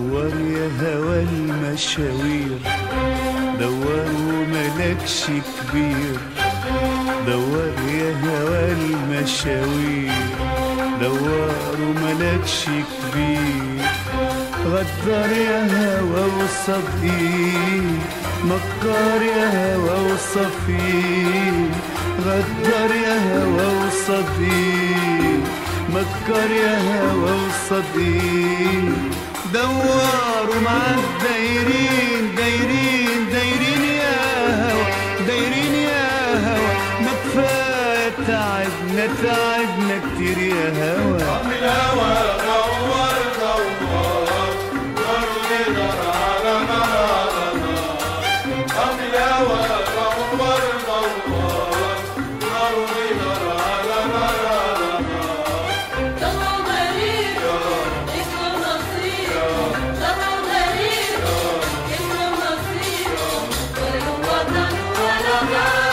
دور يا هوى المشاوير دور وملكش كبير دور يا هوى المشاوير دور وملكش كبير غدر يا هوى وصديق مكار يا هوى وصفيق غدر يا هوى وصديق مكر يا هوى وصديق دوروا مع الدايرين دايرين دايرين يا هوى دايرين يا هوى ما كفايه تعبنا تعبنا كتير يا هوى عم الهوى دور دور دور لدر على نار على نار عم الهوى دور دور دور لدر على نار على نار طلعوا غريب اسمه نصيب طلعوا غريب اسمه نصيب ولا وطن ولا نار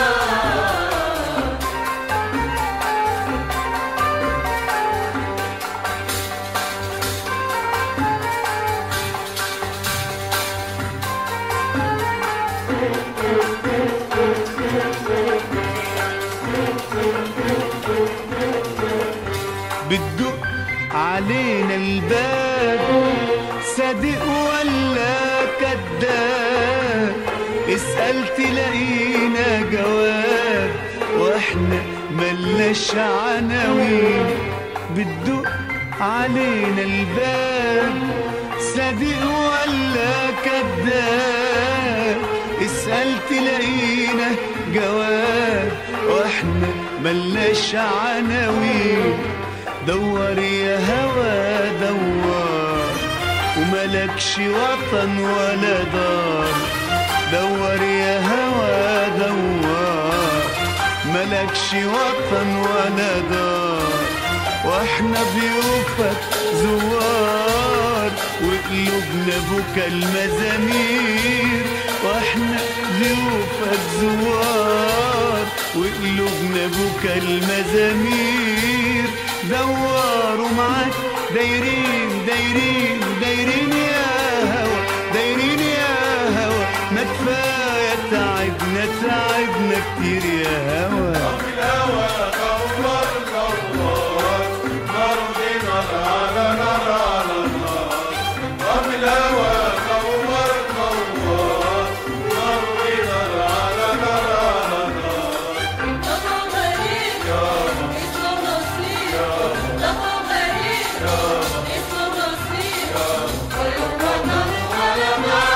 بتدق علينا الباب صادق ولا كذاب اسأل تلاقينا جواب واحنا ملناش عناوين بتدق علينا الباب صادق ولا كذاب اسأل تلاقينا جواب واحنا ملناش عناوين دور يا هوى دور وملكش وطن ولا دار دور يا هوى دور ملكش وطن ولا دار واحنا ضيوفك زوار وقلوبنا بكى المزامير واحنا ضيوفك زوار وقلوبنا بكى المزامير دوروا معاك دايرين دايرين دايرين يا هوا دايرين يا هوا ما كفايه تعبنا تعبنا كتير يا هوا عم الهوى دور دور دور لدر على نار على نار عم الهوى دور دور دور لدر على نار على نار طلعوا غريب اسمه نصيب طلعوا غريب اسمه نصيب ولا وطن ولا نار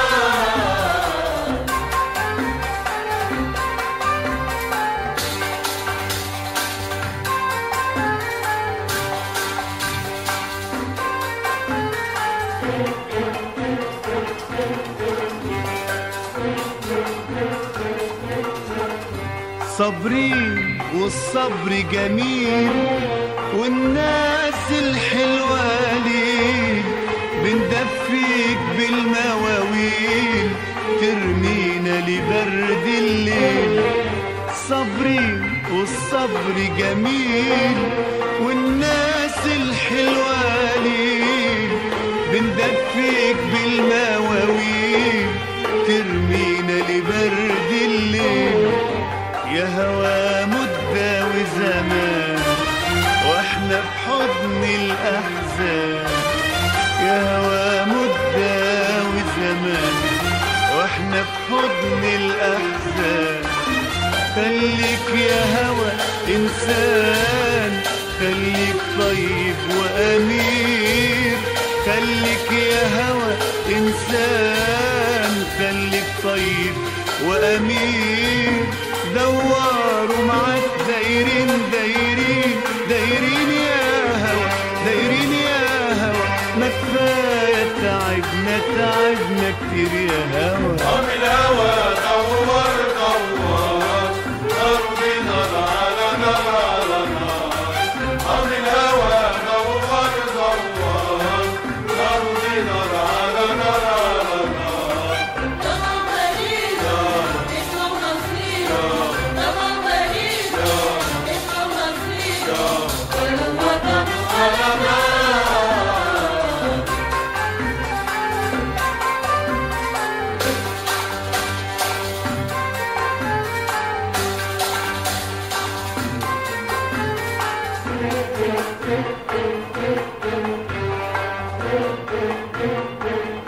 صابرين والصبر جميل والناس الحلوة ليل بندفيك بالمواويل ترمينا لبرد الليل صابرين والصبر جميل والناس الحلوة ليل بندفيك بالمواويل ترمينا لبرد الليل يا هوا مدة وزمان واحنا في حضن الأحزان يا هوا مدة وزمان واحنا في حضن الأحزان خليك يا هوا إنسان خليك طيب وأمير خليك يا هوا إنسان خليك طيب وأمير دوروا معاك دايرين دايرين دايرين يا هوا دايرين يا هوا ما كفاية تعبنا تعبنا كتير يا هوا عم الهوى دور دور دور لدر على نار على نار عم الهوى دور دور دور لدر على نار على نار طلعوا غريب اسمه نصيب طلعوا غريب اسمه نصيب ولا وطن ولا نار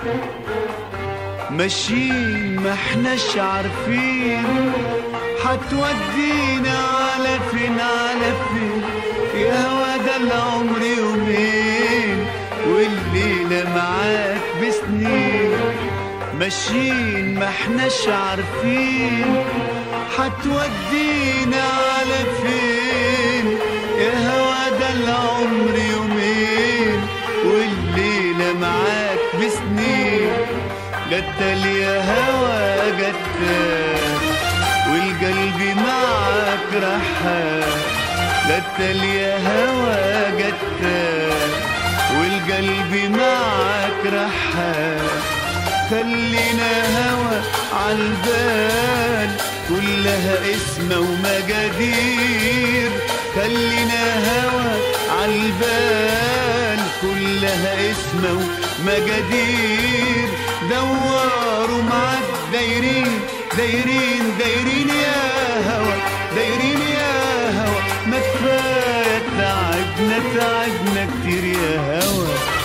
ماشيين ما احناش عارفين حتودينا على فين على فين يا هوا ده العمر يومين والليلة معاك بسنين ماشيين ما احناش عارفين حتودينا على فين يا هوا ده العمر يومين والليلة معاك بسنين جتل يا هوا جتل والقلب معاك رحال جتل يا هوا جتل والقلب معاك رحال خلينا هوا عالبال كلها اسمه ومجادير خلينا هوا عالبال كلها اسمه ومجادير دواروا معاك دايرين دايرين دايرين يا هوا دايرين يا هوا ما كفايه تعبنا تعبنا كتير يا هوا